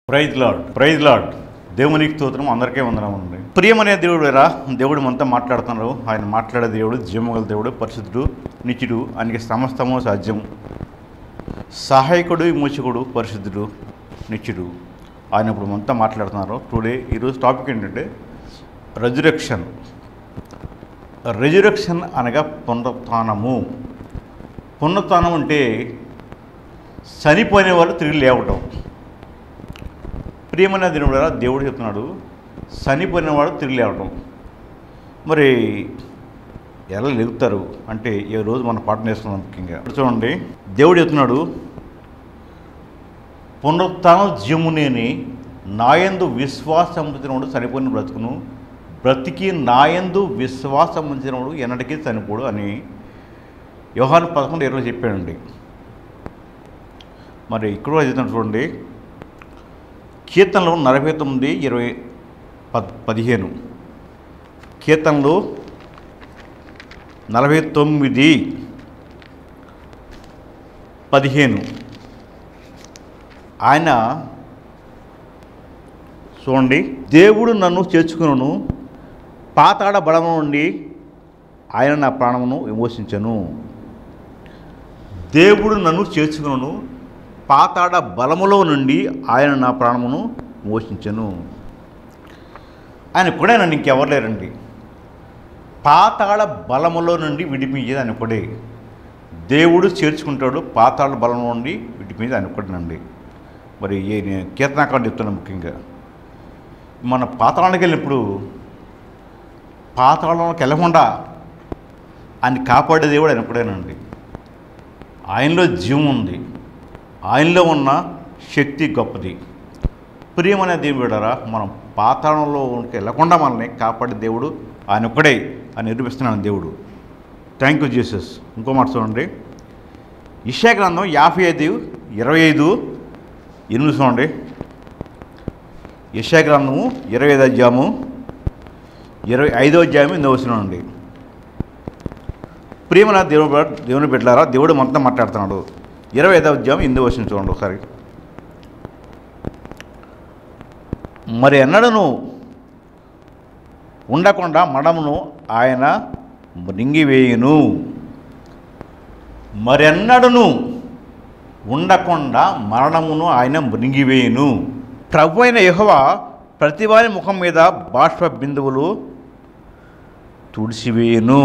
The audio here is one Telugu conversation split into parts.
ప్రైజ్ లాడ్ ప్రైజ్ లాడ్ దేవునికి స్తోత్రం అందరికీ వందనం ఉంది ప్రియమనే దేవుడు రా దేవుడు మనతో మాట్లాడుతున్నారు ఆయన మాట్లాడే దేవుడు జీవగల దేవుడు పరిశుద్ధుడు నిత్యుడు ఆయనకి సమస్తము సాధ్యం సహాయకుడు విమోచకుడు పరిశుద్ధుడు నిత్యుడు ఆయన ఇప్పుడు మనతో మాట్లాడుతున్నారు టుడే ఈరోజు టాపిక్ ఏంటంటే రెజురెక్షన్ రెజురెక్షన్ అనగా పునరుత్థానము పునరుత్థానం అంటే చనిపోయిన వాళ్ళు తిరిగి లేవటం ప్రియమైన దేవుడు దేవుడు చెప్తున్నాడు చనిపోయిన వాడు తిరిగి లేవటం మరి ఎలా లేగుతారు అంటే ఈ రోజు మన పాట నేర్చుకున్నాం ముఖ్యంగా ఇప్పుడు చూడండి దేవుడు చెప్తున్నాడు పునరుత్థానం జీమునేని నాయందు విశ్వాసం ఉంచినవాడు చనిపోయిన బ్రతుకును బ్రతికి నాయందు విశ్వాసం ఉంచినవాడు ఎన్నటికీ చనిపోడు అని వ్యవహారం పదకొండు ఇరవై చెప్పాడండి మరి ఇక్కడ కూడా చెప్తున్నాడు చూడండి కీర్తనలు నలభై తొమ్మిది ఇరవై పద్ పదిహేను కీర్తనలు నలభై తొమ్మిది పదిహేను ఆయన చూడండి దేవుడు నన్ను చేర్చుకును పాతాడ బలము నుండి ఆయన నా ప్రాణమును విమోచించను దేవుడు నన్ను చేర్చుకును పాతాడ బలములో నుండి ఆయన నా ప్రాణమును మోషించను ఆయన కూడా నన్ను ఇంకెవరు లేరండి పాతాళ బలములో నుండి విడిపించేది ఆయన ఒకడే దేవుడు చేర్చుకుంటాడు పాతాళ బలం నుండి విడిపించేది ఆయన ఒకటేనండి మరి ఏ నేను కీర్తనాకాండ చెప్తున్నాను ముఖ్యంగా మన పాతాళానికి వెళ్ళినప్పుడు పాతాళంలోకి వెళ్ళకుండా ఆయన కాపాడే దేవుడు ఆయన ఒకడేనండి ఆయనలో జీవం ఉంది ఆయనలో ఉన్న శక్తి గొప్పది ప్రియమనే దేవుడరా మనం పాతాళంలో వెళ్ళకుండా మనల్ని కాపాడే దేవుడు ఆయన ఒక్కడే అని నిరూపిస్తున్నాను దేవుడు థ్యాంక్ యూ జీసస్ ఇంకో మాట చూడండి ఇషా గ్రంథం యాభై ఐదు ఇరవై ఐదు ఎనిమిది చూడండి ఇషా గ్రంథము ఇరవై ఐదు అధ్యాయము ఇరవై ఐదో అధ్యాయం ఎనిమిది వస్తున్నానండి ప్రియమన దేవుడు దేవుని బిడ్డలారా దేవుడు మొత్తం మాట్లాడుతున్నాడు ఇరవై ఐదవ అధ్యాయం ఎనిమిది వచ్చిన చూడండి ఒకసారి మరి ఎన్నడను ఉండకుండా మడమును ఆయన మృంగివేయును మరెన్నడను ఉండకుండా మరణమును ఆయన మృంగివేయును ప్రభు అయిన యహోవ ప్రతివాని ముఖం మీద బాష్ప బిందువులు తుడిసివేయును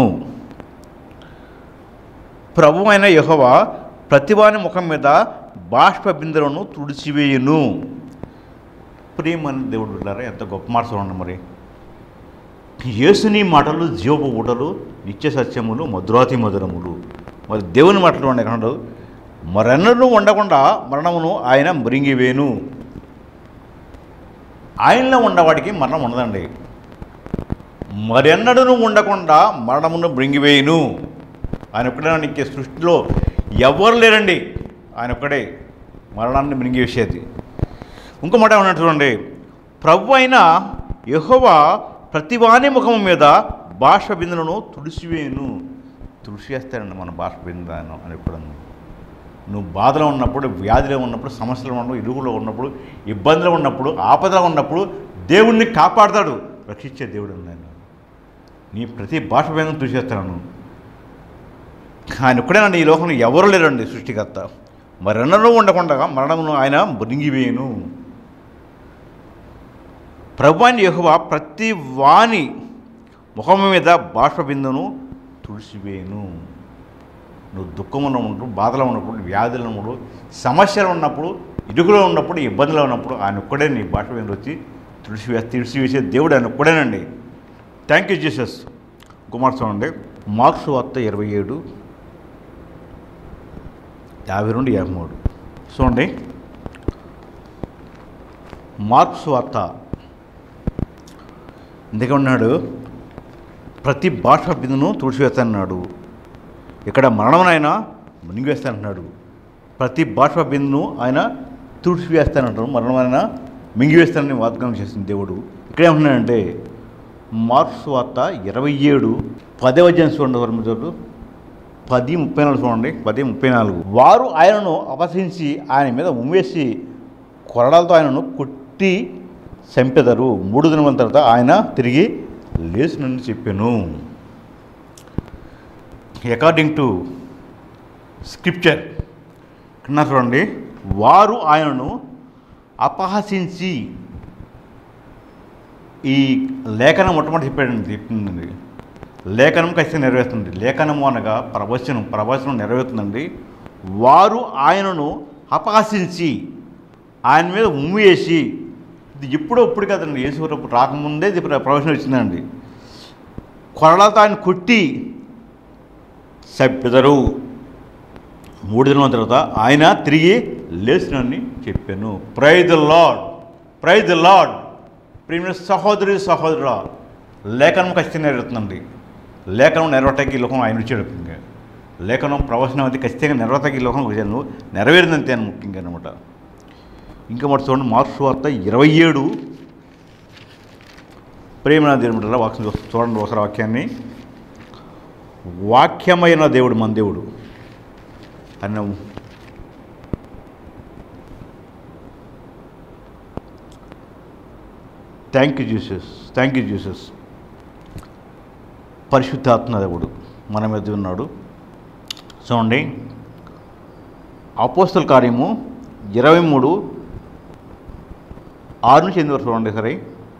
ప్రభు అయిన యహోవ ప్రతివాని ముఖం మీద బాష్ప బిందులను తుడిచివేయును ప్రియమని దేవుడు బిడ్డారా ఎంత గొప్ప మాట చూడండి మరి యేసుని మాటలు జీవపు ఊటలు నిత్య సత్యములు మధురాతి మధురములు మరి దేవుని మాటలు ఉండే కన్నాడు మరెన్నడూ ఉండకుండా మరణమును ఆయన మృంగివేను ఆయనలో ఉన్నవాడికి మరణం ఉండదండి మరెన్నడూ ఉండకుండా మరణమును మృంగివేయును ఆయన ఒక్కడే నీకు సృష్టిలో ఎవరు లేరండి ఆయన ఒక్కడే మరణాన్ని మృంగివేసేది ఇంకో మాట ఉన్నట్టు చూడండి ప్రభు అయిన యహోవా ప్రతివాని ముఖం మీద భాష బిందులను తుడిసివేయును తుడిసివేస్తాడండి మన భాష బిందు ఆయన అని ఎప్పుడు నువ్వు బాధలో ఉన్నప్పుడు వ్యాధిలో ఉన్నప్పుడు సమస్యలో ఉన్నప్పుడు ఇరుగులో ఉన్నప్పుడు ఇబ్బందిలో ఉన్నప్పుడు ఆపదలో ఉన్నప్పుడు దేవుణ్ణి కాపాడతాడు రక్షించే దేవుడు ఆయన నీ ప్రతి భాష బిందును తుడిచేస్తాను ఆయన ఒక్కడేనండి ఈ లోకంలో ఎవరు లేరండి సృష్టికర్త మరెన్నడూ ఉండకుండా మరణమును ఆయన మృంగివేయును ప్రభువాని యహోవా ప్రతి వాని ముఖం మీద బాష్ప బిందును తుడిసివేయును నువ్వు దుఃఖంలో ఉన్నప్పుడు బాధలో ఉన్నప్పుడు వ్యాధులు ఉన్నప్పుడు సమస్యలు ఉన్నప్పుడు ఇరుకులో ఉన్నప్పుడు ఇబ్బందులు ఉన్నప్పుడు ఆయన ఒక్కడే నీ బాష్ప బిందు వచ్చి తుడిసివే తుడిసివేసే దేవుడు ఆయన ఒక్కడేనండి థ్యాంక్ యూ జీసస్ కుమార్ చూడండి మార్క్స్ వార్త ఇరవై ఏడు యాభై రెండు యాభై మూడు చూడండి మార్క్స్ వార్త ఎందుకన్నాడు ప్రతి భాష బిందును తుడిచివేస్తానన్నాడు ఇక్కడ మరణమునైనా మింగివేస్తానంటున్నాడు ప్రతి భాష బిందును ఆయన తుడిచివేస్తానంటాడు మరణమైనా మింగివేస్తానని వాగ్దానం చేసింది దేవుడు ఇక్కడ ఏమంటున్నాడంటే మార్క్స్ వార్త ఇరవై ఏడు పదవ జన్ చూడండి వర్మజోడు పది ముప్పై నాలుగు చూడండి పది ముప్పై నాలుగు వారు ఆయనను అపహరించి ఆయన మీద ఉమ్మేసి కొరడాలతో ఆయనను కొట్టి చంపెదరు మూడు దినముల తర్వాత ఆయన తిరిగి లేచినని చెప్పాను అకార్డింగ్ టు స్క్రిప్చర్ కన్నా చూడండి వారు ఆయనను అపహసించి ఈ లేఖనం మొట్టమొదటి చెప్పాడండి చెప్తుందండి లేఖనం ఖచ్చితంగా నెరవేరుతుంది లేఖనము అనగా ప్రవచనం ప్రవచనం నెరవేరుతుందండి వారు ఆయనను అపహసించి ఆయన మీద ఉమ్మి వేసి ఇది ఎప్పుడో ఇప్పుడు కదండి యేసువరపు రాకముందే ఇది ప్ర- ప్రవచనం వచ్చిందండి కొరడాలతో ఆయన కొట్టి చంపెదరు మూడు దినాల తర్వాత ఆయన తిరిగి లేచినని చెప్పాను praise the lord praise the lord ప్రియమైన సహోదరి సహోదరుల లేఖనం ఖచ్చితంగా నెరవేరుతుందండి లేఖనం నెరవేరటానికి ఈ లోకం ఆయన వచ్చాడు ముఖ్యంగా లేఖనం ప్రవచనం అది ఖచ్చితంగా నెరవేరటానికి ఈ లోకం వచ్చాను నెరవేరిందంతే అని ముఖ్యంగా అనమాట ఇంకా మాట చూడండి మార్క్స్ వార్త ఇరవై ఏడు ప్రేమ దేవుడు వాక్యం చూస్తే చూడండి ఒకసారి వాక్యాన్ని వాక్యమైన దేవుడు మన దేవుడు అన్న thank you Jesus thank you Jesus పరిశుద్ధాత్మ దేవుడు మన మీద ఉన్నాడు చూడండి అపోస్తల కార్యము ఇరవై మూడు ఆరు నుంచి ఎనిమిది వరకు చూడండి సరే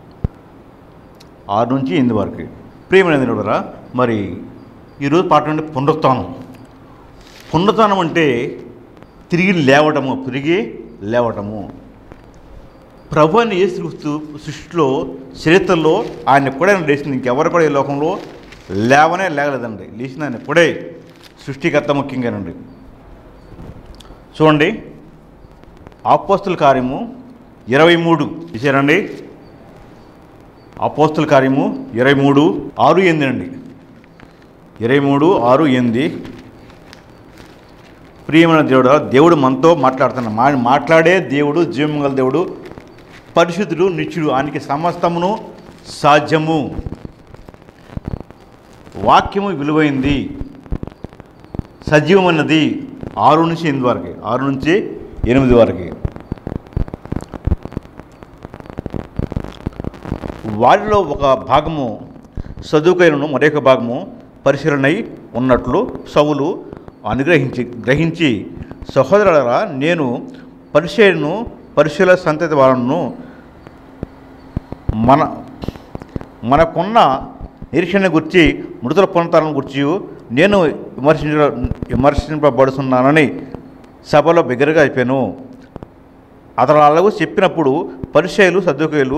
ఆరు నుంచి ఎనిమిది వరకు ప్రియమైన దేవుడరా మరి ఈరోజు పాట నుండి పునరుత్థానం పునరుత్థానం అంటే తిరిగి లేవటము తిరిగి లేవటము ప్రభు అని యేసుక్రీస్తు సృష్టిలో చరిత్రలో ఆయన ఎప్పుడే లేచింది ఇంకెవరు కూడా ఈ లోకంలో లేవనే లేగలేదండి లేచిన ఆయన ఎప్పుడే సృష్టికర్త ముఖ్యంగానండి చూడండి అపోస్తుల కార్యము ఇరవై మూడు చూసారండి అపోస్తుల కార్యము ఇరవై మూడు ఆరు ఎనిమిది అండి ఇరవై మూడు ఆరు ఎనిమిది ప్రియమైన దేవుడు దేవుడు మనతో మాట్లాడుతున్న మా మాట్లాడే దేవుడు జీవమంగళ దేవుడు పరిశుద్ధుడు నిత్యుడు ఆయనకి సమస్తమును సాధ్యము వాక్యము విలువైంది సజీవమైనది ఆరు నుంచి ఎనిమిది వరకు ఆరు నుంచి ఎనిమిది వరకు వారిలో ఒక భాగము సదుకైనను మరొక భాగము పరిశీలనై ఉన్నట్లు సవులు అనుగ్రహించి గ్రహించి సహోదరులరా నేను పరిశీలను పరిశీల సంతతి వాళ్ళను మన మనకున్న నిరీక్షణ గురించి మృతుల పునరుద్ధరణ గురించి నేను విమర్శించ విమర్శింపబడుతున్నానని సభలో బిగ్గరగా అయిపోయాను అతను అలాగూ చెప్పినప్పుడు పరిచయలు సర్దుకలు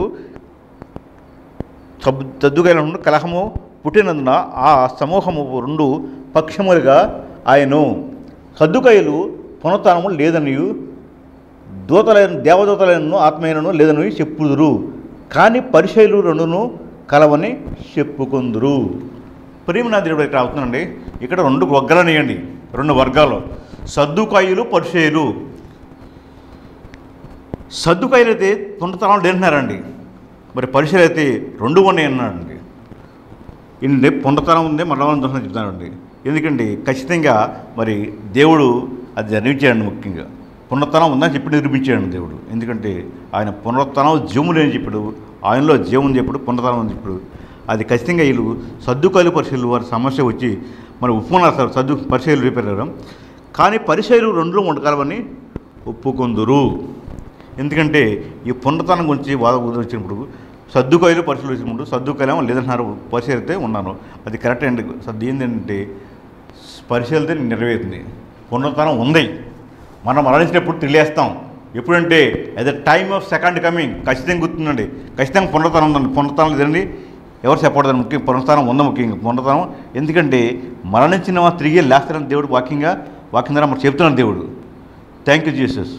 సర్దుకల నుండి కలహము పుట్టినందున ఆ సమూహము రెండు పక్షములుగా ఆయను సర్దుకయ్యలు పునరుత్నము లేదనియు దూతలైన దేవదూతలైనను ఆత్మీయులను లేదని చెప్పుదురు కానీ పరిచయలు రెండును కలవని చెప్పుకుందురు ప్రేమనాథ దేవుడు ఇక్కడ అవుతుందండి ఇక్కడ రెండు వర్గాలనియండి రెండు వర్గాలు సద్దుకాయులు పరిచయులు సద్దుకాయలు అయితే పునరుత్నం లేంటున్నారండి మరి పరిచయలు అయితే రెండు ఉన్నాయి అన్నాడండి ఇండి పునరుత్నం ఉంది మరణం దోషం చెప్తానండి ఎందుకండి ఖచ్చితంగా మరి దేవుడు అది నిర్మించాడండి ముఖ్యంగా పునరుత్నం ఉందని చెప్పి నిరూపించాడు దేవుడు ఎందుకంటే ఆయన పునరుత్నం జీవము లేని చెప్పాడు ఆయనలో జీవం చెప్పాడు పునరుత్నం అని చెప్పాడు అది ఖచ్చితంగా వీళ్ళు సర్దుకాయలు పరిశీలు వారి సమస్య వచ్చి మరి ఉపమానాలు సర్దు పరిశీలు రేపారు కానీ పరిశీలు రెండు ఉండగలవని ఒప్పుకొందురు ఎందుకంటే ఈ పునరుత్నం గురించి వాద వచ్చినప్పుడు సర్దుకాయలు పరిశీలి వచ్చినప్పుడు సర్దుకాయలేమో లేదంటున్నారు పరిశీలితే ఉన్నాను అది కరెక్ట్ అండి సర్ది ఏంటంటే పరిశీలితే నెరవేరుతుంది పునరుత్నం ఉంది మనం మరణించినప్పుడు తెలియస్తాం ఎప్పుడంటే at the time of second coming ఖచ్చితంగా గుర్తుందండి ఖచ్చితంగా పునరుత్నం ఉందండి పునరుత్నం లేదండి ఎవరు చెప్పకూడదు ముఖ్యం పునరుత్నం ఉందా ముఖ్యంగా పునరుత్నం ఎందుకంటే మరణించిన వారు తిరిగి లేస్తారని దేవుడు వాక్యంగా వాక్యం ద్వారా మనకు చెప్తున్నాడు దేవుడు థ్యాంక్ యూ జీసస్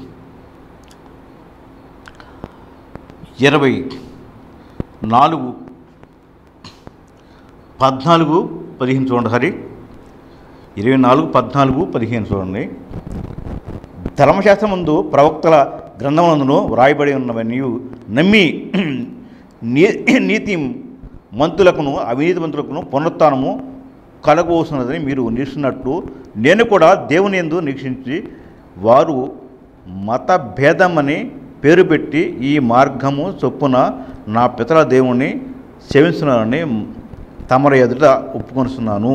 ఇరవై నాలుగు పద్నాలుగు పదిహేను చూడండి హరి ఇరవై నాలుగు పద్నాలుగు పదిహేను చూడండి ధర్మశాస్త్రం ముందు ప్రవక్తల గ్రంథములందును వ్రాయబడి ఉన్నవన్నీ నమ్మి నీ నీతి మంతులకును అవినీతి మంతులకును పునరుత్నము కలగవలసినదని మీరు నిరీక్షినట్లు నేను కూడా దేవుని ఎందు నిరీక్షించి వారు మత భేదమని పేరు పెట్టి ఈ మార్గము చొప్పున నా పితల దేవుణ్ణి సేవిస్తున్నానని తమరి ఎదుట ఒప్పుకొనిస్తున్నాను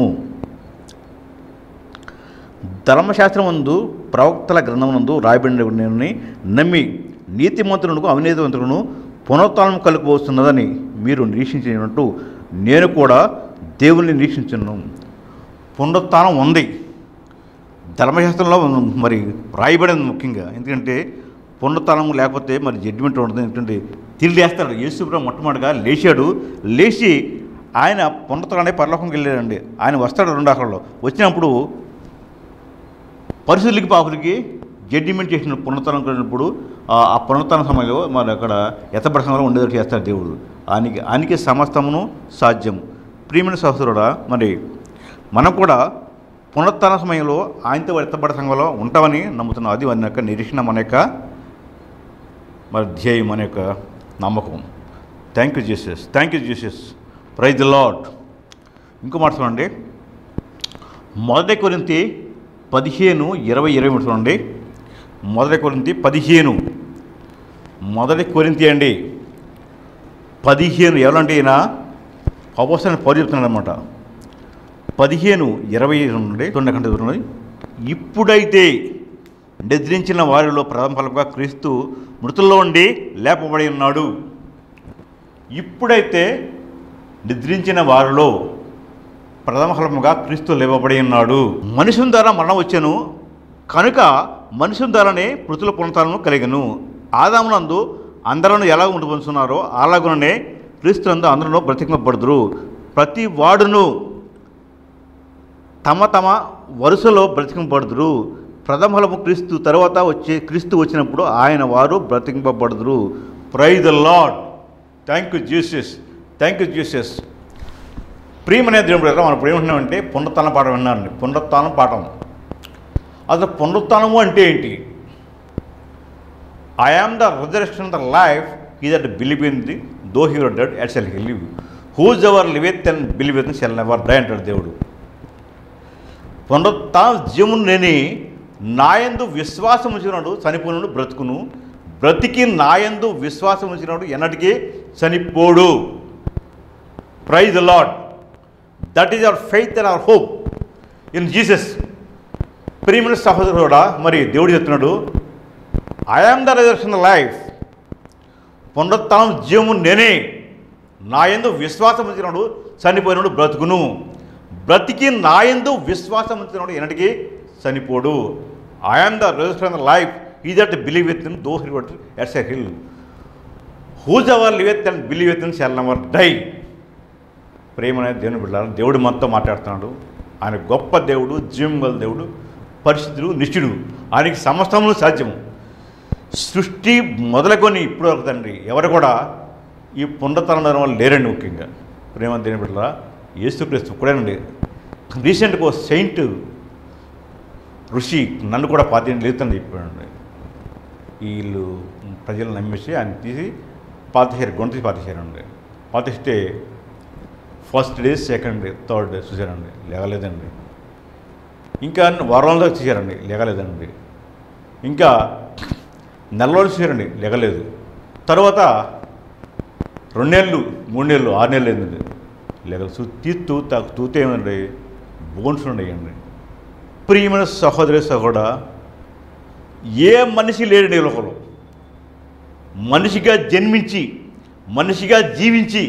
ధర్మశాస్త్రమందు ప్రవక్తల గ్రంథమునందు రాయబడిన నేను నమ్మి నీతిమంతులకు అవినీతివంతులను పునరుత్నం కలుగువస్తున్నదని మీరు నిరీక్షించినట్టు నేను కూడా దేవుని నిరీక్షించను పునరుత్నం ఉంది ధర్మశాస్త్రంలో మరి రాయబడింది ముఖ్యంగా ఎందుకంటే పునరుత్నం లేకపోతే మరి జడ్జిమెంట్ ఉండదు ఎందుకంటే తిరిగి లేస్తాడు యేసుప్రభు మొట్టమొదటిగా లేచాడు లేచి ఆయన పునరుత్నాన్ని పరలోకంకి వెళ్ళాడండి ఆయన వస్తాడు రెండు అక్కడలో వచ్చినప్పుడు పరిశుద్ధులకి పాపులకి జడ్జిమెంట్ చేసిన పునరుత్నం కలిగినప్పుడు ఆ- ఆ పునరుత్న సమయంలో మరి అక్కడ ఎత్తబడ సమయంలో ఉండేటట్టు చేస్తాడు దేవుడు ఆయనకి ఆయనకి సమస్తమును సాధ్యం ప్రియమైన సహోదరుడా మరి మనం కూడా పునరుత్న సమయంలో ఆయనతో ఎత్తబడ సంఘంలో ఉంటామని నమ్ముతున్నాం అది మన యొక్క నిరీక్షణ మన యొక్క మరి ధ్యేయం మన యొక్క నమ్మకం thank you Jesus thank you Jesus praise the lord ఇంకో మాట చూడండి మొదటి కొరింతి పదిహేను ఇరవై ఇరవై మూడు చూడండి మొదటి కొరింతి పదిహేను మొదటి కొరింతి అండి పదిహేను ఎవరంటే ఈయన అపోసని పౌరు చెప్తున్నాడు అనమాట పదిహేను ఇరవై నుండి తొమ్మిది కంటే ఉన్నది ఇప్పుడైతే నిద్రించిన వారిలో ప్రథమ ఫలంగా క్రీస్తు మృతుల్లో ఉండి లేపబడి ఉన్నాడు ఇప్పుడైతే నిద్రించిన వారిలో ప్రథమ ఫలముగా క్రీస్తు లేవబడి ఉన్నాడు మనుషుని ద్వారా మరణం వచ్చాను కనుక మనుషుని ద్వారానే మృతుల పునతాలను కలిగను ఆదామునందు అందరూ ఎలా ఉండిపోతున్నారో అలాగుననే క్రీస్తునందు అందరూ బ్రతికింపబడుదురు ప్రతి వాడును తమ తమ వరుసలో బ్రతికింపబడుదురు ప్రథమఫలము క్రీస్తు తర్వాత వచ్చే క్రీస్తు వచ్చినప్పుడు ఆయన వారు బ్రతికింపబడుదురు praise the lord thank you Jesus thank you Jesus ప్రియమనే దేవుడు కదా మనం ఇప్పుడు ఏమంటున్నామంటే పునరుత్న పాఠం విన్నారండి పునరుత్నం పాఠం అసలు పునరుత్నము అంటే ఏంటి I am the resurrection the life he that believe in the though he dead yet shall he live whosoever liveth and believe in shall never die అంటాడు దేవుడు పునరుత్న జీవుని నేని నాయందు విశ్వాసం ఉంచినాడు చనిపోయినాడు బ్రతుకును బ్రతికి నాయందు విశ్వాసం ఉంచినాడు ఎన్నటికీ చనిపోడు praise lord that is our faith and our hope in Jesus ప్రియమైన సహోదరుడా మరి దేవుడు చెప్తున్నాడు I am the resurrection life పునరుత్నం జీవము నేనే నా యందు విశ్వాసం ఉంచినాడు చనిపోయినాడు బ్రతుకును బ్రతికి నా యందు విశ్వాసం ఉంచినాడు ఎన్నటికీ చనిపోడు I am the resurrection life he that believe with in though he yet a he whosoever live with and believe with in shall never die ప్రేమ అనేది దేవుని బిడ్డారు దేవుడు మనతో మాట్లాడుతున్నాడు ఆయన గొప్ప దేవుడు జీవం గల దేవుడు పరిశుద్ధుడు నిష్ఠుడు ఆయనకి సమస్తమును సాధ్యము సృష్టి మొదలుకొని ఇప్పుడు వరకు తండ్రి ఎవరు కూడా ఈ పునరుద్ధరణ వాళ్ళు లేరండి ముఖ్యంగా ప్రేమ దేని బిడ్డరా యేసుక్రీస్తు కూడానండి రీసెంట్గా ఒక సెయింట్ ఋషి నన్ను కూడా పాతి లేదని చెప్పాడండి వీళ్ళు ప్రజలు నమ్మేసి ఆయన తీసి పాతేశారు గుంట తీసి పాతేశారండి పాతేస్తే first day second day third day చూశారండి లేగలేదండి ఇంకా వారంలో చూశారండి లేగలేదండి ఇంకా నెల రోజులు చూశారండి లేగలేదు తర్వాత రెండేళ్ళు మూడు నెలలు ఆరు నెలలు అయిందండి లేక చూ తీస్తూ తా- తూతే ఏమండి బోన్స్ ఉండేయండి ప్రియమైన సహోదరి సహోడ ఏ మనిషి లేడు ఈ లోకంలో మనిషిగా జన్మించి మనిషిగా జీవించి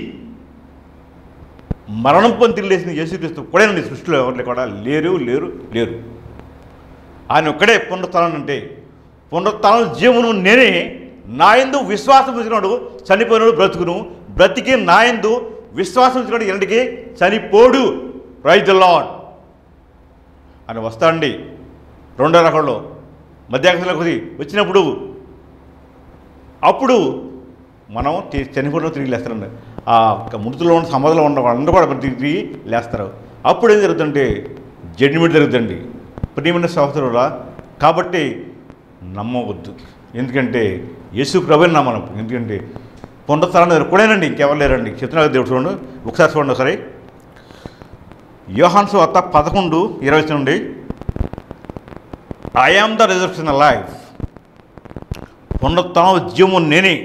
మరణం పొంది లేచిన యేసుక్రీస్తు ఒక్కడేనండి సృష్టిలో ఎవరు కూడా లేరు లేరు లేరు ఆయన ఒక్కడే పునరుత్థానం అంటే పునరుత్థానం జీవను నేనే నాయందు విశ్వాసం ఉంచినాడు చనిపోయినాడు బ్రతుకును బ్రతికి నాయందు విశ్వాసం ఉంచినాడు ఎంటికి చనిపోడు రైతు లాడ్ అని వస్తాండి రెండో రకంలో మధ్యాహ్నంలో కొద్ది వచ్చినప్పుడు అప్పుడు మనం తి- చనిపోయిన తిరిగి లేస్తారండి ఆ యొక్క మృతుల్లో ఉన్న సమాధిలో ఉన్న వాళ్ళందరూ కూడా తిరిగి తిరిగి లేస్తారు అప్పుడు ఏం జరుగుతుందంటే జడ్జిమెంట్ జరుగుతుంది ప్రియమైన సహోదరురా కాబట్టి నమ్మవద్దు ఎందుకంటే యేసు ప్రభుని నమ్మను ఎందుకంటే పునరుత్థానం కూడానండి ఇంకెవరు లేరండి చెప్తున్నారు దేవుడు చూడండి ఒకసారి చూడండి ఒకసారి యోహాన్స్ వార్త పదకొండు ఇరవై నుండి I am the resurrection life పునరుత్థానం జీవము నేనే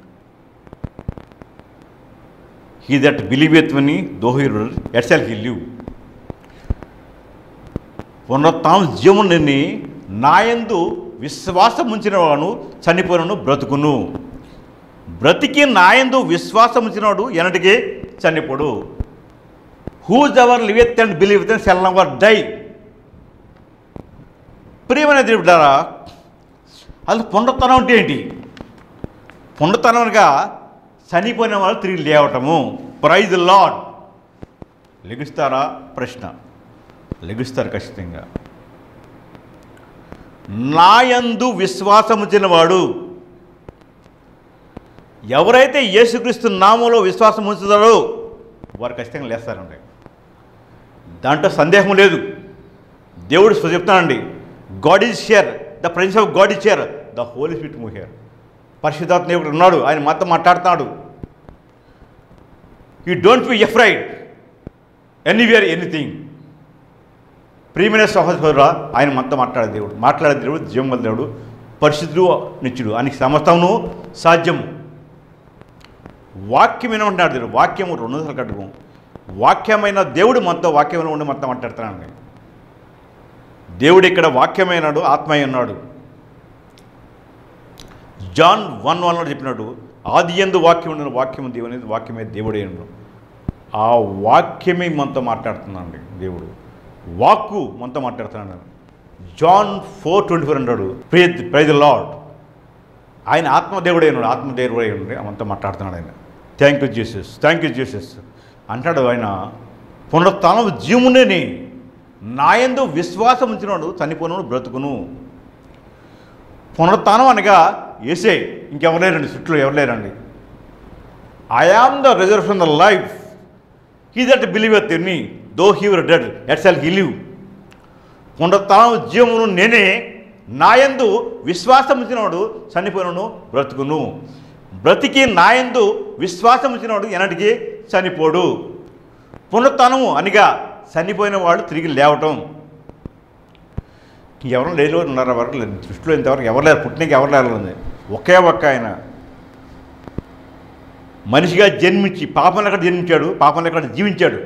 he that believeth in me though he yet shall he live పునరుత్థానం జీవము నేనే నాయందు విశ్వాసం ఉంచిన వాడు చనిపోయినను బ్రతుకును బ్రతికి నాయందు విశ్వాసం ఉంచినవాడు ఎనటికి చనిపోడు whosoever liveth and believe then shall never die ప్రియమైన దేవుడారా అది పునరుత్నం అంటే ఏంటి పునరుత్నం అనగా చనిపోయిన వాళ్ళు తిరిగి లేవటము ప్రైజ్ లాడ్ లెగుస్తారా ప్రశ్న లెగుస్తారు ఖచ్చితంగా నాయందు విశ్వాసముంచిన వాడు ఎవరైతే యేసుక్రీస్తు నామంలో విశ్వాసం ఉంచుతారో వారు ఖచ్చితంగా లేస్తారండి దాంట్లో సందేహం లేదు దేవుడు స్వ- చెప్తానండి God is here the prince of God is here the holy spirit move here పరిశుద్ధాత్మ దేవుడు ఉన్నాడు ఆయన మాతో మాట్లాడుతున్నాడు you don't be afraid anywhere anything ప్రియమైన సహోదరురా ఆయన మనతో మాట్లాడే దేవుడు మాట్లాడే దేవుడు జీవం గల దేవుడు పరిశుద్ధుడు నిత్యుడు ఆయనకి సమస్తమును సాధ్యము వాక్యం ఏమంటున్నాడు దేవుడు వాక్యము రెండు వందల కట్టుకు వాక్యమైన దేవుడు మనతో వాక్యంలో ఉండి మనతో మాట్లాడుతున్నాడు దేవుడు ఇక్కడ వాక్యమైనాడు ఆత్మయ్య ఉన్నాడు జాన్ వన్ వన్లో చెప్పినాడు ఆది ఎందు వాక్యం ఉన్న వాక్యము దేవుని వాక్యమే దేవుడే ఉన్నాడు ఆ వాక్యమే మనతో మాట్లాడుతున్నాడు దేవుడు వాక్కు మనతో మాట్లాడుతున్నాడు జాన్ ఫోర్ ట్వంటీ ఫోర్ అన్నాడు ప్రే ప్రైజ్ లాడ్ ఆయన ఆత్మదేవుడే ఉన్నాడు ఆత్మదేవుడే ఉన్నాడు మనతో మాట్లాడుతున్నాడు ఆయన thank you Jesus thank you Jesus అంటాడు ఆయన పునరుత్నం జీవునేని నాయందు విశ్వాసం ఉంచినాడు చనిపోయినాడు బ్రతుకును పునరుత్నం అనగా ఏసే ఇంకెవరు లేరండి చుట్టూ ఎవరు లేరండి I am the resurrection the life he that believeth me though he were dead yet shall he live పునరుత్నం జీవమును నేనే నాయందు విశ్వాసం ఉంచినవాడు చనిపోయినను బ్రతుకును బ్రతికి నాయందు విశ్వాసం ఉంచినవాడు ఎనటికి చనిపోడు పునరుత్నము అనగా చనిపోయిన వాళ్ళు తిరిగి లేవటం ఎవరు లేని ఉన్నారు ఎవరు లేదు దృష్టిలో ఇంతవరకు ఎవరు లేరు పుట్టినకి ఎవరు లేరు ఒకే ఒక్క ఆయన మనిషిగా జన్మించి పాపం ఎక్కడ జన్మించాడు పాపం ఎక్కడ జీవించాడు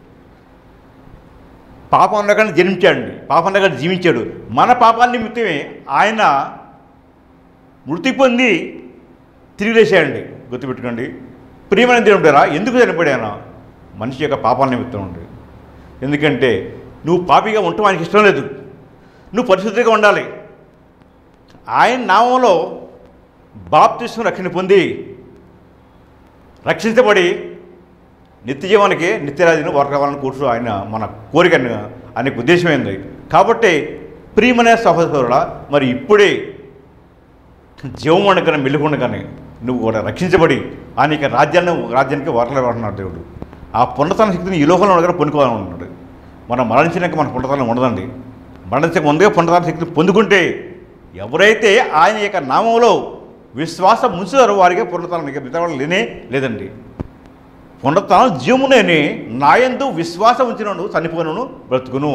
పాపం లేకుండా జన్మించాడండి పాపం లేకుండా జీవించాడు మన పాపాల నిమిత్తమే ఆయన మృతి పొంది తిరిగి లేచాడండి గుర్తుపెట్టుకోండి ప్రియమైన దేవుడారా ఎందుకు చనిపోయాను మనిషి యొక్క పాపాల నిమిత్తం ఉండి ఎందుకంటే నువ్వు పాపిగా ఉండటం ఆయనకి ఇష్టం లేదు నువ్వు పరిశుద్ధిగా ఉండాలి ఆయన నామంలో బాప్తిస్మ రక్షణ పొంది రక్షించబడి నిత్య జీవానికి నిత్యరాజును వర్గవాలని కూర్చో ఆయన మన కోరిక ఆయనకు ఉద్దేశమైంది కాబట్టి ప్రియమనే సహోదరుడా మరి ఇప్పుడే జీవం ఉండగానే మెలుగుండగానే నువ్వు కూడా రక్షించబడి ఆయన యొక్క రాజ్యాన్ని రాజ్యానికి వరలేవాడున్నాడు దేవుడు ఆ పునరుత్న శక్తిని ఈ లోకంలో ఉండగానే పొందుకోవాలని ఉన్నాడు మనం మరణించినాక మన పునరుత్నం ఉండదండి మరణించక ముందుగా పునరుత్న శక్తిని పొందుకుంటే ఎవరైతే ఆయన యొక్క నామంలో విశ్వాసం ఉంచుతారో వారికి పునరుత్నం ఇక మిగతా వాళ్ళు లేనే లేదండి పునరుత్నం జీవమునేని నాయందు విశ్వాసం ఉంచినను చనిపోయినను బ్రతుకును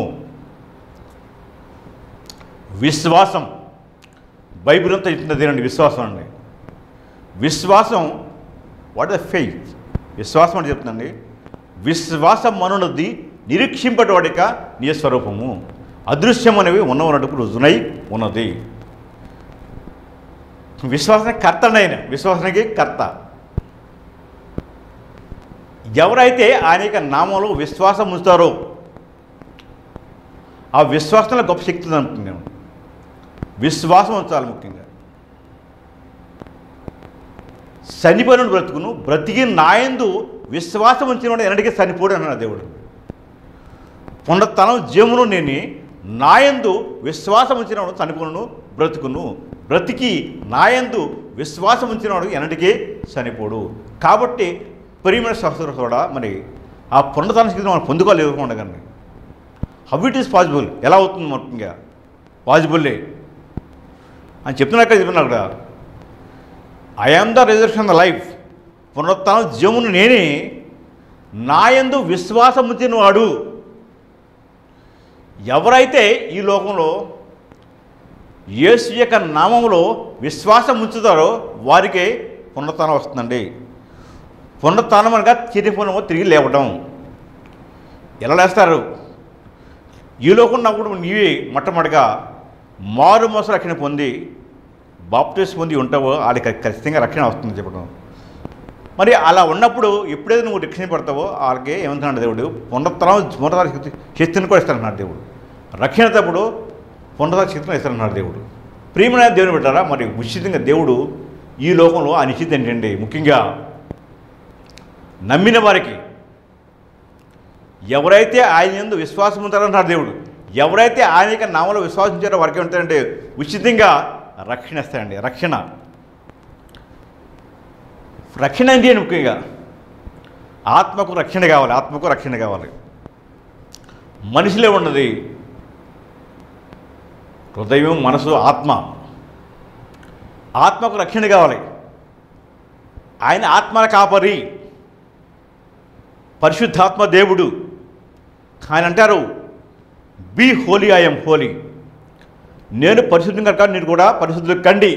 విశ్వాసం బైబిల్ అంతా చెప్తున్నదేనండి విశ్వాసం అండి విశ్వాసం వాట్ ద ఫెయిత్ విశ్వాసం అంటే చెప్తుందండి విశ్వాసం అనున్నది నిరీక్షింపటవాడిక నీ స్వరూపము అదృశ్యం అనేవి ఉన్నవన్నట్టుకు రుజునై ఉన్నది విశ్వాసానికి కర్త ఆయన విశ్వాసానికి కర్త ఎవరైతే ఆయన యొక్క నామంలో విశ్వాసం ఉంచుతారో ఆ విశ్వాసంలో గొప్ప శక్తి ఉంది అనుకుంటున్నాను విశ్వాసం ఉంచాలి ముఖ్యంగా చనిపోయిన బ్రతుకును బ్రతికి నాయందు విశ్వాసం ఉంచినవాడు ఎన్నటికీ చనిపోడు అన్నాడు దేవుడు పునరుత్నం జీవమును నేను నాయందు విశ్వాసం ఉంచినవాడు చనిపోను బ్రతుకును బ్రతికి నాయందు విశ్వాసం ఉంచినవాడు ఎన్నటికీ చనిపోడు కాబట్టి ప్రియమైన సహోదరు కూడా మరి ఆ పునరుత్న స్థితిని మనం పొందుకోలేదు ఉండగానే హౌ ఇట్ ఈస్ పాసిబుల్ ఎలా అవుతుంది ముఖ్యంగా పాసిబుల్లే అని చెప్తున్నాక చెప్తున్నా అక్కడ I am the resurrection the life పునరుత్నం జీవమును నేనే నాయందు విశ్వాసం ఉంచిన వాడు ఎవరైతే ఈ లోకంలో యేసు యొక్క నామంలో విశ్వాసం ఉంచుతారో వారికే పునరుత్థానం వస్తుందండి పునరుత్థానం అనగా చిరిపోనమో తిరిగి లేవడం ఎలా లేస్తారు ఈ లోకం ఉన్నప్పుడు నీవే మొట్టమొదటిగా మారు మోస రక్షణ పొంది బాప్టిస్ పొంది ఉంటావో వాళ్ళకి ఖచ్చితంగా రక్షణ వస్తుంది చెప్పడం మరి అలా ఉన్నప్పుడు ఎప్పుడైతే నువ్వు రక్షణ పడతావో వాళ్ళకి ఏమంటున్నాడు దేవుడు పునరుత్తరం పునరుద్ధరణ శక్తి శక్తిని కూడా ఇస్తానంటున్నాడు దేవుడు రక్షణ తప్పుడు పునరుద్ధరణ శక్తిని ఇస్తానంటున్నాడు దేవుడు ప్రియమైన దేవుని పెట్టారా మరి ఉచితంగా దేవుడు ఈ లోకంలో ఆ నిశ్చిత ఏంటండి ముఖ్యంగా నమ్మిన వారికి ఎవరైతే ఆయన ఎందు విశ్వాసం ఉంటారంటున్నాడు దేవుడు ఎవరైతే ఆయన యొక్క నామలో విశ్వాసించారో వారికి ఏమంటారంటే ఉచితంగా రక్షణ ఇస్తారండి రక్షణ రక్షణ ఏంటి అని ముఖ్యంగా ఆత్మకు రక్షణ కావాలి ఆత్మకు రక్షణ కావాలి మనిషిలో ఉన్నది హృదయం మనసు ఆత్మ ఆత్మకు రక్షణ కావాలి ఆయన ఆత్మల కాపరి పరిశుద్ధాత్మ దేవుడు ఆయన అంటారు బీ హోలీ ఐఎమ్ హోలీ నేను పరిశుద్ధం కనుక మీరు కూడా పరిశుద్ధులు కండి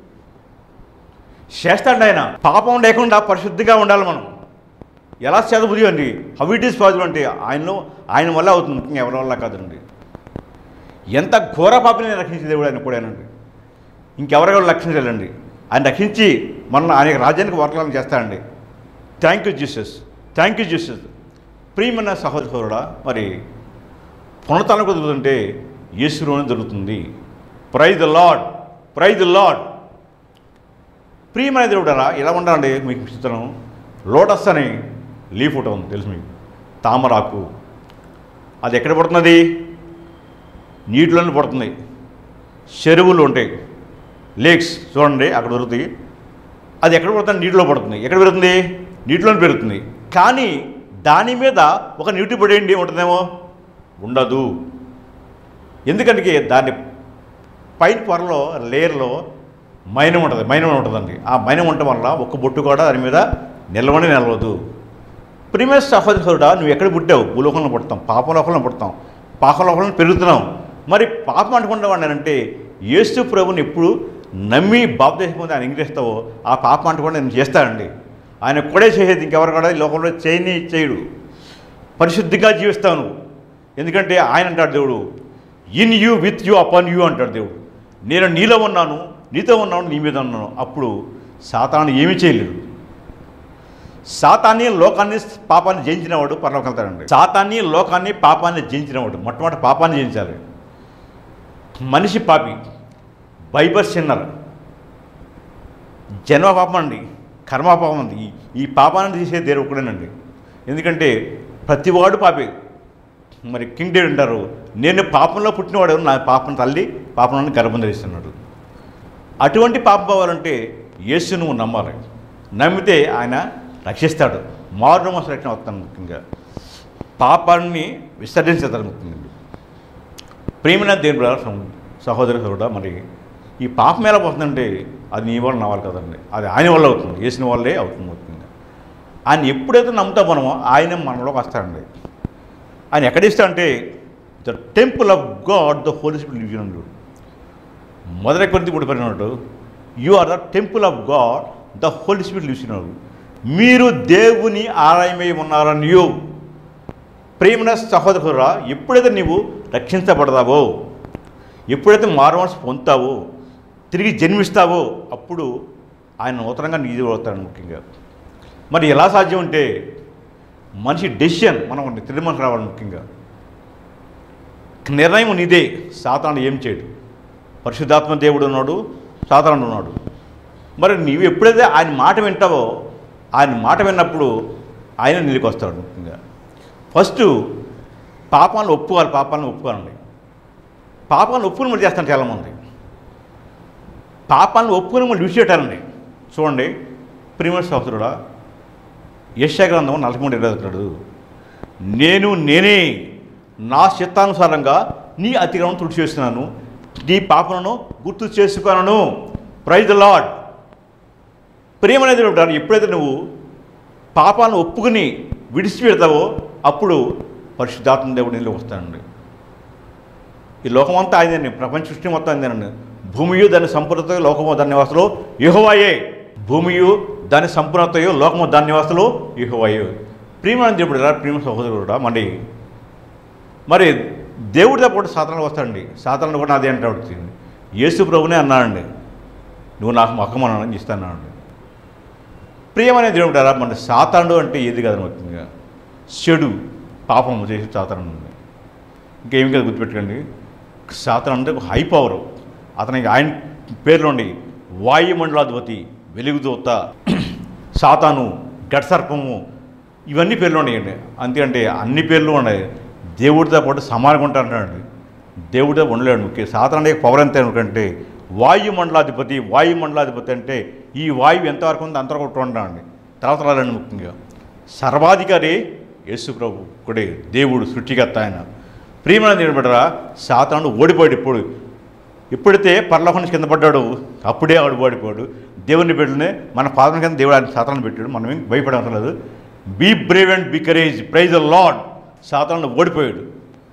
చేస్తాడు ఆయన పాపం లేకుండా పరిశుద్ధిగా ఉండాలి మనం ఎలా చదువుది అండి హౌ ఇట్ ఈస్ పాజిబుల్ అంటే ఆయనలో ఆయన వల్ల అవుతుంది ముఖ్యంగా ఎవరి వల్ల కాదండి ఎంత ఘోర పాపిని రక్షించే దేవుడు ఆయన కూడా ఆయనండి ఇంకెవరెవరు రక్షించాలండి ఆయన రక్షించి మన ఆయన రాజ్యానికి వర్గాలను చేస్తాడండి thank you Jesus thank you Jesus ప్రియమైన సహోదరుడా మరి పునరుత్థానం కుదురుతుంటే యేసులోనే దొరుకుతుంది praise the lord praise the lord ప్రియమైన దేవుడరా ఎలా ఉండాలండి మీకు చిత్రం లోటస్ అని లీఫ్ ఒకటి ఉంది తెలుసు మీకు తామరాకు అది ఎక్కడ పడుతున్నది నీటిలోనే పడుతుంది చెరువులు ఉంటాయి లేక్స్ చూడండి అక్కడ దొరుకుతాయి అది ఎక్కడ పడుతుంది నీటిలో పడుతుంది ఎక్కడ పెరుగుతుంది నీటిలోనే పెరుగుతుంది కానీ దాని మీద ఒక నీటి పడేయండి ఉంటుందేమో ఉండదు ఎందుకంటే దాని పైన పొరలో లేయర్లో మైనం ఉంటుంది మైనం ఉంటుందండి ఆ మైనం ఉండటం వల్ల ఒక్క బొట్టు కూడా దాని మీద నిలవని నిలవదు ప్రిమేస్ సహోదరుడా నువ్వు ఎక్కడ పుట్టావు భూలోకంలో పుడతాం పాపలోకంలో పుడతాం పాపలోకంలో పెరుగుతున్నాం మరి పాపం అనుకుంటా వాడినంటే యేసు ప్రభుని ఎప్పుడు నమ్మి బాప్దేశం పొంది ఆయన ఇంగ్రేస్తావో ఆ పాపం అంటుకుండా నేను చేస్తానండి ఆయన కూడా చేసేది ఇంకెవరు కూడా ఈ లోకంలో చేయని చేయడు పరిశుద్ధిగా జీవిస్తాను ఎందుకంటే ఆయన అంటాడు దేవుడు in you with you upon you అంటాడు దేవుడు నేను నీలో ఉన్నాను నీతో ఉన్నాను నీ మీద ఉన్నాను అప్పుడు సాతాను ఏమీ చేయలేడు సాతాన్ని లోకాన్ని పాపాన్ని జయించినవాడు పరలోకి వెళ్తాడండి సాతాన్ని లోకాన్ని పాపాన్ని జయించినవాడు మొట్టమొదటి పాపాన్ని జయించాలి మనిషి పాపి బైబర్ సిన్నర్ జన్మ పాపం అండి కర్మ పాపం అండి ఈ- ఈ పాపాన్ని తీసే దేవుడు ఒకడేనండి ఎందుకంటే ప్రతివాడు పాపే మరి కింగ్ డేవిడ్ అంటారు నేను పాపంలో పుట్టినవాడు నా పాపం తల్లి పాపం గర్భం ధరిస్తున్నాడు అటువంటి పాపం పోవాలంటే యేసు నువ్వు నమ్మాలి నమ్మితే ఆయన రక్షిస్తాడు మారు మనసు రక్షణ వస్తాను ముఖ్యంగా పాపాన్ని విసర్జించేస్తారు ముఖ్యంగా ప్రేమైన దేవుని బ్రదర్ సహోదరి కూడా మరి ఈ పాపం ఎలా పోతుందంటే అది నీ వల్ల నవ్వాలి కదండి అది ఆయన వల్ల అవుతుంది వేసిన వల్లే అవుతుంది ముఖ్యంగా ఆయన ఎప్పుడైతే నమ్ముతా మనమో ఆయన మనలోకి వస్తాడండి ఆయన ఎక్కడ ఇస్తా అంటే the temple of God the holy spirit lives in you మొదటి కొద్ది ఇప్పుడు పరిగినట్టు you are the temple of God the holy spirit lives in మీరు దేవుని ఆలయమై ఉన్నారని యూ ప్రేమన సహోదరురా ఎప్పుడైతే నీవు రక్షించబడతావో ఎప్పుడైతే మారుమనసు పొందుతావో తిరిగి జన్మిస్తావో అప్పుడు ఆయన నూతనంగా నీది అవుతాడు ముఖ్యంగా మరి ఎలా సాధ్యం అంటే మనిషి డెసిషన్ మనం తిరుమల రావాలి ముఖ్యంగా నిర్ణయం నీదే సాతాను ఏం చేయడు పరిశుద్ధాత్మ దేవుడు ఉన్నాడు సాతానుడు ఉన్నాడు మరి నీవు ఎప్పుడైతే ఆయన మాట వింటావో ఆయన మాట విన్నప్పుడు ఆయన నీళ్ళకి వస్తాడు ముఖ్యంగా ఫస్ట్ పాపాలను ఒప్పుకోవాలి పాపాలను ఒప్పుకోవాలండి పాపాలను ఒప్పుకుని మరి చేస్తాను చాలామంది పాపాలను ఒప్పుకుని మరి విడిచిపెట్టాలండి చూడండి ప్రియమైన సహోదరుడా యశా గ్రంథం నలభై మూడు ఇరవై అంటాడు నేను నేనే నా చిత్తానుసారంగా నీ అతిక్రమం తుడి చేస్తున్నాను నీ పాపలను గుర్తు చేసుకున్నాను ప్రైజ్ లాడ్ ప్రియమనేది ఉంటారు ఎప్పుడైతే నువ్వు పాపాలను ఒప్పుకుని విడిచిపెడతావో అప్పుడు పరిశుద్ధాత్మ దేవుడు నీళ్ళు వస్తానండి ఈ లోకం అంతా ఆయనండి ప్రపంచ సృష్టి మొత్తం ఆయనండి భూమియు దాని సంపూర్ణత లోకము దాని నివాసులు యెహోవాయే భూమియు దాని సంపూర్ణతయు లోకము దాని నివాసులు యెహోవాయే ప్రియమైన దేవుడు ప్రియమ సహోదరుడు కూడా మరి మరి దేవుడితో పాటు సాధారణ వస్తాడండి సాధారణ కూడా నాదే అంటే వచ్చింది యేసు ప్రభునే అన్నాడండి నువ్వు నాకు మొక్కమని ఇస్తానండి ప్రియమనే దేవుడు రా మన సాతానుడు అంటే ఏది కాదు ముఖ్యంగా చెడు పాపం చేసి సాతానుడు ఉంది ఇంకేం కదా గుర్తుపెట్టుకోండి సాతాను అంటే ఒక హై పవర్ అతనికి ఆయన పేర్లోండి వాయుమండలాధిపతి వెలుగుదూత సాతాను గడ్సర్పము ఇవన్నీ పేర్లు ఉన్నాయండి అందుకంటే అన్ని పేర్లు ఉన్నాయి దేవుడితో పాటు సమానంగా ఉంటాడండి దేవుడితో ఉండలేడు ముఖ్య సాతాను అనే పవర్ ఎంత ఎందుకంటే వాయుమండలాధిపతి వాయుమండలాధిపతి అంటే ఈ వాయువు ఎంతవరకు ఉందో అంతవరకు ఉంటాడండి తర్వాత రాలండి ముఖ్యంగా సర్వాధికారి యేసు ప్రభు కూడా దేవుడు సృష్టికర్త ఆయన ప్రియమైన దేవుడు బిడ్డరా సాతాను ఓడిపోయాడు ఇప్పుడు ఎప్పుడైతే పరలోకం నుంచి కింద పడ్డాడు అప్పుడే ఆడు ఓడిపోయాడు దేవుని బిడ్డనే మన పాదం కింద దేవుడు ఆయన సాతాను పెట్టాడు మనం ఏం భయపడవసరం లేదు be brave and be courage praise the lord సాతాను ఓడిపోయాడు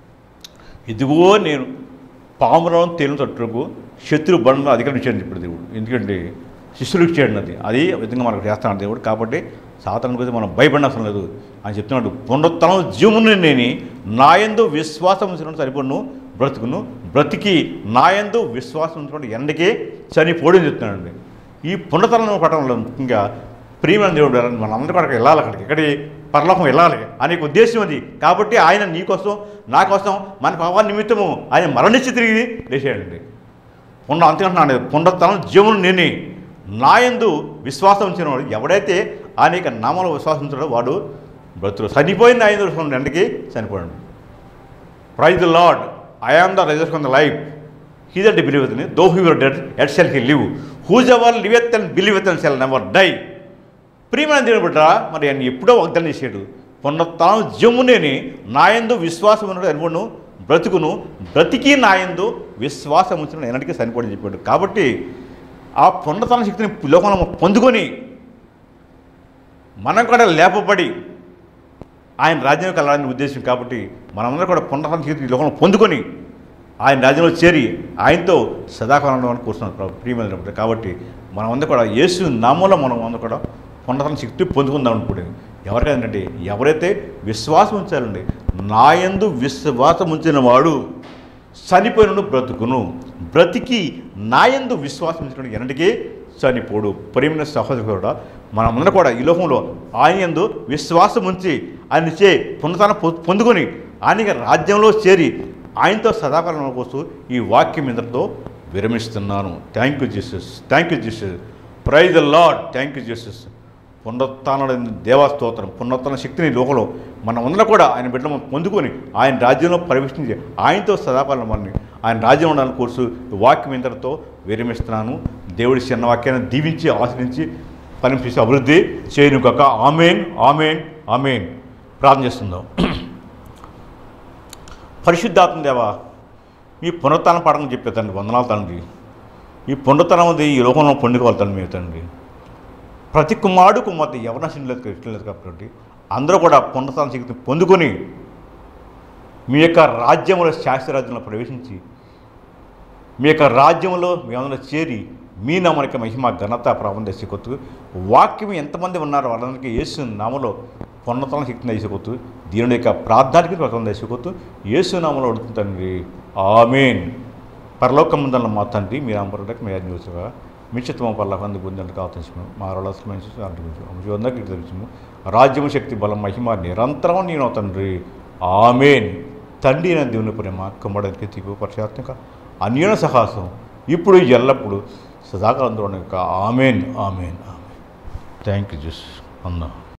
ఇదిగో నేను పాములను తేలిన తట్టుకు శత్రు బంధంలో అధికరించాడు ఇప్పుడు దేవుడు ఎందుకంటే శిష్యులకు చేయడం అది అది విధంగా మనకు చేస్తాడు దేవుడు కాబట్టి సాతాను గురించి మనం భయపడినవసరం లేదు అని చెప్తున్నాడు పునరుత్తనం జీవమును నేను నాయందు విశ్వాసం ఉంచిన సరిపడును బ్రతుకును బ్రతికి నాయందు విశ్వాసం ఉంచుకుంటే ఎండకి చనిపోడు అని చెప్తున్నాడండి ఈ పునరుత్తనం పట్టణంలో ముఖ్యంగా ప్రియమైన దేవుడు మనందరూ కూడా వెళ్ళాలి అక్కడికి ఎక్కడి పరలోకం వెళ్ళాలి అనే ఉద్దేశం అది కాబట్టి ఆయన నీ కోసం నా కోసం మన పాప నిమిత్తము ఆయన మరణించి తిరిగి లేచాడండి పుండ అంతేంటున్నాను పునరుత్తనం జీవును నేనే నాయందు విశ్వాసం ఉంచిన వాడు ఎవడైతే అనేక నామంలో విశ్వాసం ఉంచాడో వాడు బ్రతుడు చనిపోయిన నాయందు విశ్వాసం ఎండకి చనిపోయాడు praise the lord I am the resurrection the life he that believe with though he were dead yet shall he live whosoever liveth and believe with and shall never die ప్రియమైన దేవుడు బిడ్డ మరి ఆయన ఎప్పుడో వాగ్దానం చేశాడు పునరుత్నం జమునేని నాయందు విశ్వాసం ఉన్నాడు అనుకోను బ్రతుకును బ్రతికి నాయందు విశ్వాసం ఉంచిన ఎన్నటికీ చనిపోడని చెప్పాడు కాబట్టి ఆ పునరుత్న శక్తిని లోకంలో పొందుకొని మనం కూడా లేపబడి ఆయన రాజ్యంలోకి వెళ్ళాలని ఉద్దేశం కాబట్టి మనమందరం కూడా పునరుత్న శక్తి ఈ లోకంలో పొందుకొని ఆయన రాజ్యంలో చేరి ఆయనతో సదాకాలంలో అని కూర్చున్నారు ప్రభు ప్రియమైన కాబట్టి మనమందరం కూడా యేసు నామంలో మనం అందరం కూడా పునరుత్న శక్తి పొందుకుందాం అనుకోండి ఎవరికైనా ఎవరైతే విశ్వాసం ఉంచాలండి నాయందు విశ్వాసం ఉంచిన వాడు చనిపోయిన బ్రతుకును బ్రతికి నాయందు విశ్వాసం ఉంచిన ఎన్నటికీ చనిపోడు ప్రేమిన సహోదరుడు మనమందరం కూడా ఈ లోకంలో ఆయన యందు విశ్వాసం ఉంచి ఆయన చే పునరుత్థానం పొ- పొందుకొని ఆయన రాజ్యంలో చేరి ఆయనతో సదాకాలం కోసం ఈ వాక్యం ఇంతటితో విరమిస్తున్నాను thank you Jesus thank you Jesus praise the lord thank you Jesus పునరుత్న దేవస్తోత్రం పునరుత్న శక్తిని ఈ లోకంలో మనమందరం కూడా ఆయన బిడ్డలు పొందుకొని ఆయన రాజ్యంలో ప్రవేశించి ఆయనతో సదాకాలం మనని ఆయన రాజ్యం ఉండాలని కోర్సు ఈ వాక్యం ఇంతటితో విరమిస్తున్నాను దేవుడి చిన్న వాక్యాన్ని దీవించి ఆశ్రయించి పనిపించి అభివృద్ధి చేయను కాక ఆమెన్ ఆమెన్ ఆమెన్ ప్రార్థన చేస్తుందాం పరిశుద్ధాత్మ దేవా మీ పునరుత్న పడకం చెప్పే తండ్రి వందనాలు తండ్రి ఈ పునరుత్నం ఉంది ఈ లోకంలో పొందుకోవాలి తండ్రి మీరు తండ్రి ప్రతి కుమారుడు కుమార్తె ఎవరు నష్టం లేదు ఇష్టం లేదు కాబట్టి అందరూ కూడా పునరుత్న శక్తిని పొందుకొని మీ యొక్క రాజ్యంలో శాస్త్ర రాజ్యంలో ప్రవేశించి మీ యొక్క రాజ్యంలో మేమందరూ చేరి మీ నామనికి మహిమ ఘనత ప్రభావం తెచ్చుకోవచ్చు వాక్యం ఎంతమంది ఉన్నారో వాళ్ళందరికీ యేసు నామలో పొన్నతన శక్తిని తెచ్చుకోవచ్చు దీని యొక్క ప్రార్థనకి ప్రభావం తెచ్చుకోవచ్చు యేసు నామలో అడుగుతుంది తండ్రి ఆమెన్ పరలోకం ముందన్న మా తండ్రి మీ నామపడకు మీ చూసగా మీ చిత్తమ పర్లకు అందు పొందండి కావచ్చు మా రళస్కమైన అందరికీ తెలుసు రాజ్యము శక్తి బలం మహిమ నిరంతరం నేను తండ్రి ఆమెన్ తండ్రి నా దేవుని ప్రేమ కుమ్మడానికి తీపు పశ్చాత్మక అన్యోన సహాసం ఇప్పుడు ఎల్లప్పుడు సదాకాలంతో amen amen amen thank you Jesus అన్నా